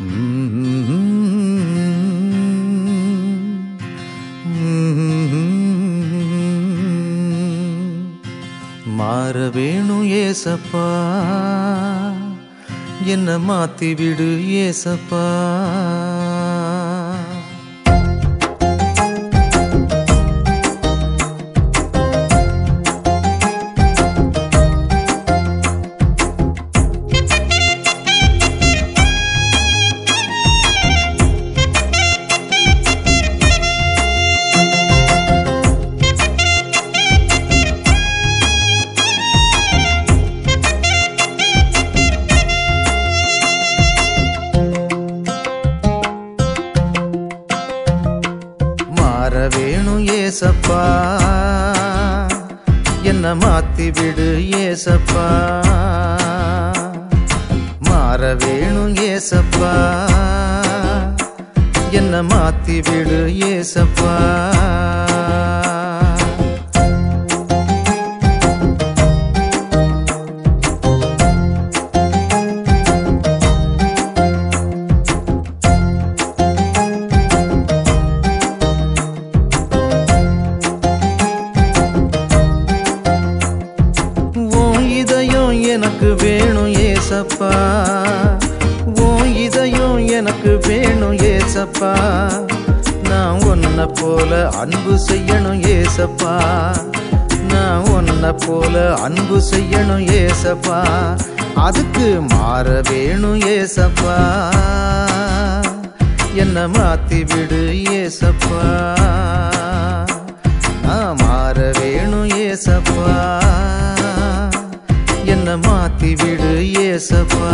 மாற வேணும் ஏசப்பா என்ன மாத்தி விடு ஏசப்பா மாற வேணும் ஏசப்பா என்ன மாத்தி விடு ஏசப்பா மாற வேணும் ஏசப்பா என்ன மாத்தி விடு ஏசப்பா உன் இதயம் எனக்கு வேணும் ஏசப்பா உன் இதயம் எனக்கு வேணும் ஏசப்பா நான் உன்னை போல அன்பு செய்யணும் ஏசப்பா நான் உன்னை போல அன்பு செய்யணும் ஏசப்பா அதுக்கு மாற வேணும் ஏசப்பா என்ன மாத்தி விடு ஏசப்பா நான் மாற வேணும் ஏசப்பா என்ன மாத்தி விடு ஏசப்பா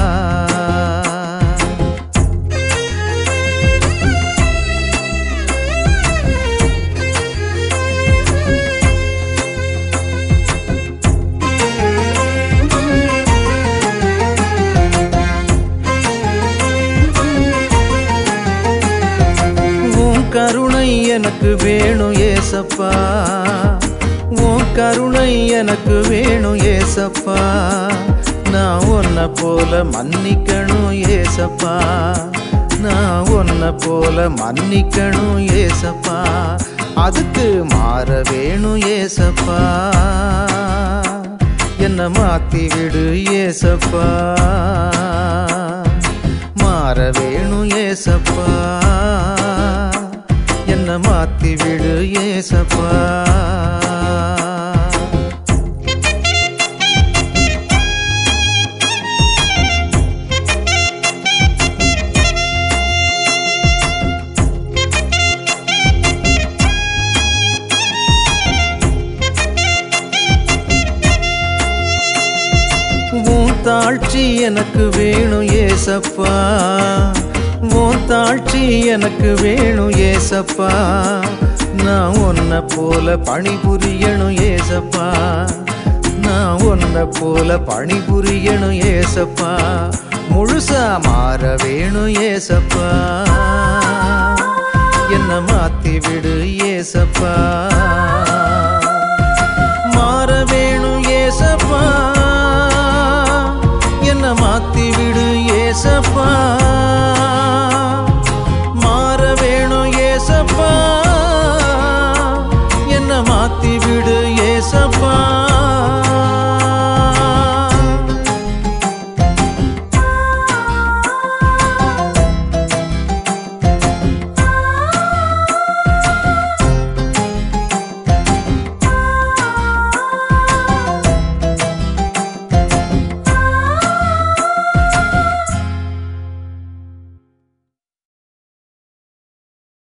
உன் கருணை எனக்கு வேணும் ஏசப்பா உன் கருணை எனக்கு வேணும் ஏசப்பா நான் உன்னை போல மன்னிக்கணும் ஏசப்பா நான் உன்னை போல மன்னிக்கணும் ஏசப்பா அதுக்கு மாற வேணும் ஏசப்பா என்ன மாத்தி விடு ஏசப்பா மாற வேணும் ஏசப்பா என்ன மாத்தி விடு ஏசப்பா உன் தாழ்ச்சி எனக்கு வேணும் ஏசப்பா உன் தாழ்ச்சி எனக்கு வேணும் ஏசப்பா நான் உன்னை போல பணிபுரியணும் ஏசப்பா நான் உன்னை போல பணிபுரியணும் ஏசப்பா முழுசா மாற வேணும் ஏசப்பா என்ன மாத்தி விடு ஏசப்பா மாற வேணும் ஏசப்பா